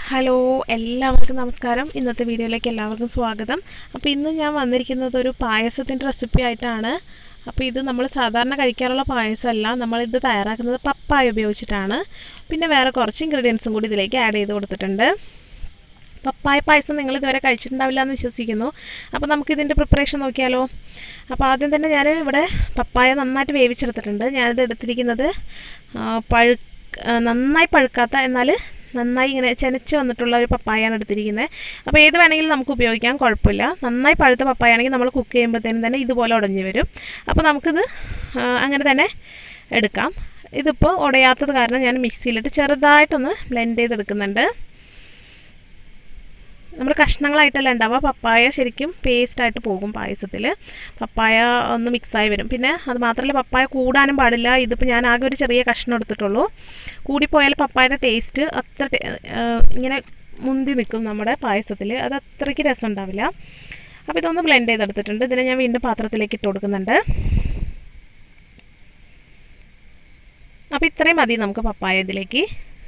hello എല്ലാവർക്കും നമസ്കാരം ഇന്നത്തെ വീഡിയോയിലേക്ക് എല്ലാവർക്കും സ്വാഗതം അപ്പോൾ ഇന്ന് ഞാൻ വന്നിരിക്കുന്നത് ഒരു പായസത്തിൻ്റെ റെസിപ്പി ആയിട്ടാണ് അപ്പോൾ ഇത് നമ്മൾ സാധാരണ കഴിക്കാറുള്ള പായസമല്ല നമ്മളിത് തയ്യാറാക്കുന്നത് പപ്പായ ഉപയോഗിച്ചിട്ടാണ് പിന്നെ വേറെ കുറച്ച് ഇൻഗ്രീഡിയൻസും കൂടി ഇതിലേക്ക് ആഡ് ചെയ്ത് കൊടുത്തിട്ടുണ്ട് പപ്പായ പായസം നിങ്ങൾ ഇതുവരെ കഴിച്ചിട്ടുണ്ടാവില്ല എന്ന് വിശ്വസിക്കുന്നു അപ്പോൾ നമുക്ക് ഇതിൻ്റെ പ്രിപ്പറേഷൻ നോക്കിയാലോ അപ്പോൾ ആദ്യം തന്നെ ഞാൻ ഇവിടെ പപ്പായ നന്നായിട്ട് വേവിച്ചെടുത്തിട്ടുണ്ട് ഞാനിത് എടുത്തിരിക്കുന്നത് ആ, പഴു ആ, നന്നായി പഴുക്കാത്ത എന്നാൽ നന്നായി ഇങ്ങനെ ചെനച്ച് വന്നിട്ടുള്ള ഒരു പപ്പായാണ് എടുത്തിരിക്കുന്നത് അപ്പോൾ ഏത് വേണമെങ്കിലും നമുക്ക് ഉപയോഗിക്കാം കുഴപ്പമില്ല നന്നായി പഴുത്ത പപ്പായ ആണെങ്കിൽ നമ്മൾ കുക്ക് ചെയ്യുമ്പോഴത്തേനും തന്നെ ഇതുപോലെ ഉടഞ്ഞു വരും അപ്പോൾ നമുക്കിത് ആ, അങ്ങനെ തന്നെ എടുക്കാം ഇതിപ്പോൾ ഉടയാത്തത് കാരണം ഞാൻ മിക്സിയിലിട്ട് ചെറുതായിട്ടൊന്ന് ബ്ലെൻഡ് ചെയ്തെടുക്കുന്നുണ്ട് നമ്മൾ കഷ്ണങ്ങളായിട്ടല്ല ഉണ്ടാവുക പപ്പായ ശരിക്കും പേസ്റ്റായിട്ട് പോകും പായസത്തിൽ പപ്പായ ഒന്ന് മിക്സായി വരും പിന്നെ അത് മാത്രമല്ല പപ്പായ കൂടാനും പാടില്ല ഇതിപ്പോൾ ഞാൻ ആകെ ഒരു ചെറിയ കഷ്ണം എടുത്തിട്ടുള്ളൂ കൂടിപ്പോയാൽ പപ്പായയുടെ ടേസ്റ്റ് അത്ര ടേ- ആ, ഇങ്ങനെ മുന്തി നിൽക്കും നമ്മുടെ പായസത്തിൽ അത് അത്രയ്ക്ക് രസം ഉണ്ടാവില്ല അപ്പോൾ ഇതൊന്ന് ബ്ലെൻഡ് ചെയ്തെടുത്തിട്ടുണ്ട് ഇതിനെ ഞാൻ വീണ്ടും പാത്രത്തിലേക്ക് ഇട്ട് കൊടുക്കുന്നുണ്ട് അപ്പോൾ ഇത്രയും മതി നമുക്ക് പപ്പായ ഇതിലേക്ക്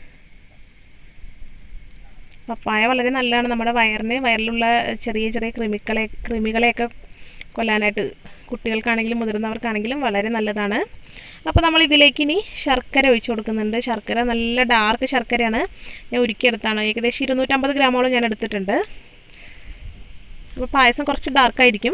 പപ്പായ വളരെ നല്ലതാണ് നമ്മുടെ വയറിന് വയറിലുള്ള ചെറിയ ചെറിയ കൃമികളെ കൃമികളെയൊക്കെ കൊല്ലാനായിട്ട് കുട്ടികൾക്കാണെങ്കിലും മുതിർന്നവർക്കാണെങ്കിലും വളരെ നല്ലതാണ് അപ്പോൾ നമ്മൾ ഇതിലേക്ക് ഇനി ശർക്കര ഒഴിച്ചു കൊടുക്കുന്നുണ്ട് ശർക്കര നല്ല ഡാർക്ക് ശർക്കരയാണ് ഞാൻ ഉരുക്കിയെടുത്താണ് ഏകദേശം ഇരുന്നൂറ്റമ്പത് ഗ്രാമോളം ഞാൻ എടുത്തിട്ടുണ്ട് അപ്പോൾ പായസം കുറച്ച് ഡാർക്കായിരിക്കും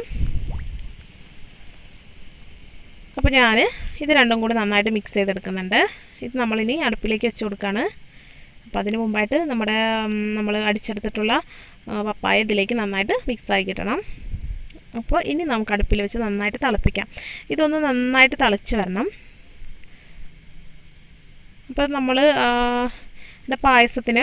അപ്പോൾ ഞാൻ ഇത് രണ്ടും കൂടി നന്നായിട്ട് മിക്സ് ചെയ്തെടുക്കുന്നുണ്ട് ഇത് നമ്മളിനി അടുപ്പിലേക്ക് വെച്ച് കൊടുക്കുകയാണ് അപ്പോൾ അതിന് മുമ്പായിട്ട് നമ്മുടെ നമ്മൾ അടിച്ചെടുത്തിട്ടുള്ള ആ, പപ്പായ ഇതിലേക്ക് നന്നായിട്ട് മിക്സ് ആക്കി കിട്ടണം അപ്പോൾ ഇനി നമുക്ക് അടുപ്പിൽ വെച്ച് നന്നായിട്ട് തിളപ്പിക്കാം ഇതൊന്ന് നന്നായിട്ട് തിളച്ച് വരണം അപ്പോൾ നമ്മൾ ഇവിടെ പായസത്തിന്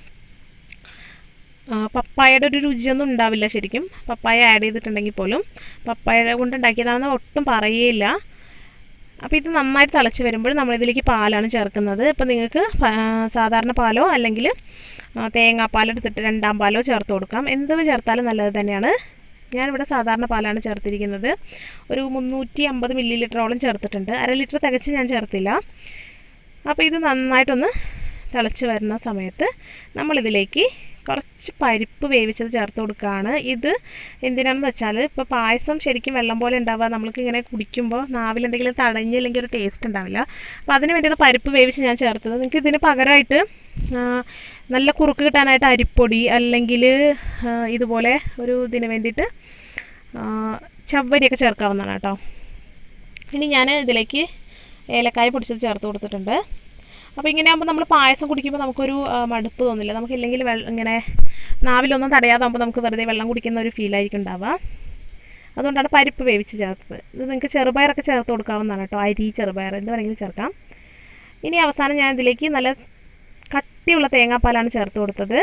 ആ, പപ്പായയുടെ ഒരു രുചിയൊന്നും ഉണ്ടാവില്ല ശരിക്കും പപ്പായ ആഡ് ചെയ്തിട്ടുണ്ടെങ്കിൽ പോലും പപ്പായ കൊണ്ട് ഉണ്ടാക്കിയതാണെന്ന് ഒട്ടും പറയേയില്ല അപ്പോൾ ഇത് നന്നായിട്ട് തിളച്ച് വരുമ്പോൾ നമ്മളിതിലേക്ക് പാലാണ് ചേർക്കുന്നത് ഇപ്പോൾ നിങ്ങൾക്ക് പാ- സാധാരണ പാലോ അല്ലെങ്കിൽ ആ, തേങ്ങാപ്പാൽ എടുത്തിട്ട് രണ്ടാം പാലോ ചേർത്ത് കൊടുക്കാം എന്ത് ചേർത്താലും നല്ലത് തന്നെയാണ് ഞാനിവിടെ സാധാരണ പാലാണ് ചേർത്തിരിക്കുന്നത് ഒരു മുന്നൂറ്റി അമ്പത് മില്ലി ലിറ്ററോളം ചേർത്തിട്ടുണ്ട് അര ലിറ്റർ തികച്ച് ഞാൻ ചേർത്തില്ല അപ്പോൾ ഇത് നന്നായിട്ടൊന്ന് തിളച്ച് വരുന്ന സമയത്ത് നമ്മളിതിലേക്ക് കുറച്ച് പരിപ്പ് വേവിച്ചത് ചേർത്ത് കൊടുക്കുകയാണ് ഇത് എന്തിനാണെന്ന് വെച്ചാൽ ഇപ്പോൾ പായസം ശരിക്കും വെള്ളം പോലെ ഉണ്ടാവുക നമ്മൾക്ക് ഇങ്ങനെ കുടിക്കുമ്പോൾ നാവിൽ എന്തെങ്കിലും തടഞ്ഞില്ലെങ്കിൽ ഒരു ടേസ്റ്റ് ഉണ്ടാവില്ല അപ്പോൾ അതിന് വേണ്ടിയാണ് പരിപ്പ് വേവിച്ച് ഞാൻ ചേർത്തത് നിങ്ങൾക്ക് ഇതിന് പകരമായിട്ട് ആ, നല്ല കുറുക്ക് കിട്ടാനായിട്ട് അരിപ്പൊടി അല്ലെങ്കിൽ ആ, ഇതുപോലെ ഒരു ഇതിന് വേണ്ടിയിട്ട് ആ, ചവ്വരിയൊക്കെ ചേർക്കാവുന്നതാണ് കേട്ടോ ഇനി ഞാൻ ഇതിലേക്ക് ഏലക്കായ പൊടിച്ചത് ചേർത്ത് കൊടുത്തിട്ടുണ്ട് അപ്പോൾ ഇങ്ങനെ ആകുമ്പോൾ നമ്മൾ പായസം കുടിക്കുമ്പോൾ നമുക്കൊരു ആ, മടുപ്പ് തോന്നില്ല നമുക്ക് ഇല്ലെങ്കിൽ വെള്ളം ഇങ്ങനെ നാവിലൊന്നും തടയാതാകുമ്പോൾ നമുക്ക് വെറുതെ വെള്ളം കുടിക്കുന്ന ഒരു ഫീലായിരിക്കും ഉണ്ടാവുക അതുകൊണ്ടാണ് പരിപ്പ് വേവിച്ച് ചേർത്തത് ഇത് നിങ്ങൾക്ക് ചെറുപയറൊക്കെ ചേർത്ത് കൊടുക്കാവുന്നതാണ് കേട്ടോ അരി ചെറുപയർ എന്ത് വേണമെങ്കിലും ചേർക്കാം ഇനി അവസാനം ഞാൻ ഇതിലേക്ക് നല്ല കട്ടിയുള്ള തേങ്ങാപ്പാലാണ് ചേർത്ത് കൊടുത്തത്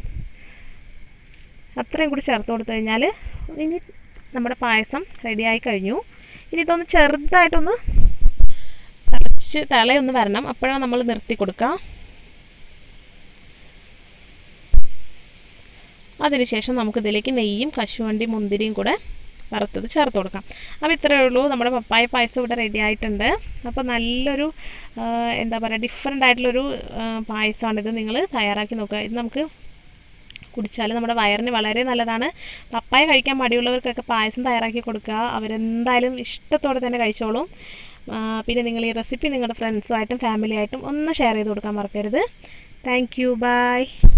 അത്രയും കൂടി ചേർത്ത് കൊടുത്തു കഴിഞ്ഞാൽ ഇനി നമ്മുടെ പായസം റെഡിയായി കഴിഞ്ഞു ഇനി ഇതൊന്ന് ചെറുതായിട്ടൊന്ന് തിളച്ച് തിളയൊന്ന് വരണം അപ്പോഴാണ് നമ്മൾ നിർത്തി കൊടുക്കുക അതിനുശേഷം നമുക്ക് ഇതിലേക്ക് നെയ്യും കശുവണ്ടി മുന്തിരിയും കൂടെ വറുത്തത് ചേർത്ത് കൊടുക്കാം അപ്പോൾ ഇത്രയേ ഉള്ളൂ നമ്മുടെ പപ്പായ പായസം ഇവിടെ റെഡി ആയിട്ടുണ്ട് അപ്പോൾ നല്ലൊരു ആ, എന്താ പറയുക ഡിഫറെൻ്റ് ആയിട്ടുള്ളൊരു ആ, പായസമാണിത് നിങ്ങൾ തയ്യാറാക്കി നോക്കുക ഇത് നമുക്ക് കുടിച്ചാൽ നമ്മുടെ വയറിന് വളരെ നല്ലതാണ് പപ്പായ കഴിക്കാൻ മടിയുള്ളവർക്കൊക്കെ പായസം തയ്യാറാക്കി കൊടുക്കുക അവരെന്തായാലും ഇഷ്ടത്തോടെ തന്നെ കഴിച്ചോളും ആ, പിന്നെ നിങ്ങൾ ഈ റെസിപ്പി നിങ്ങളുടെ ഫ്രണ്ട്സുമായിട്ടും ഫാമിലിയായിട്ടും ഒന്ന് ഷെയർ ചെയ്ത് കൊടുക്കാൻ മറക്കരുത് താങ്ക് യു ബൈ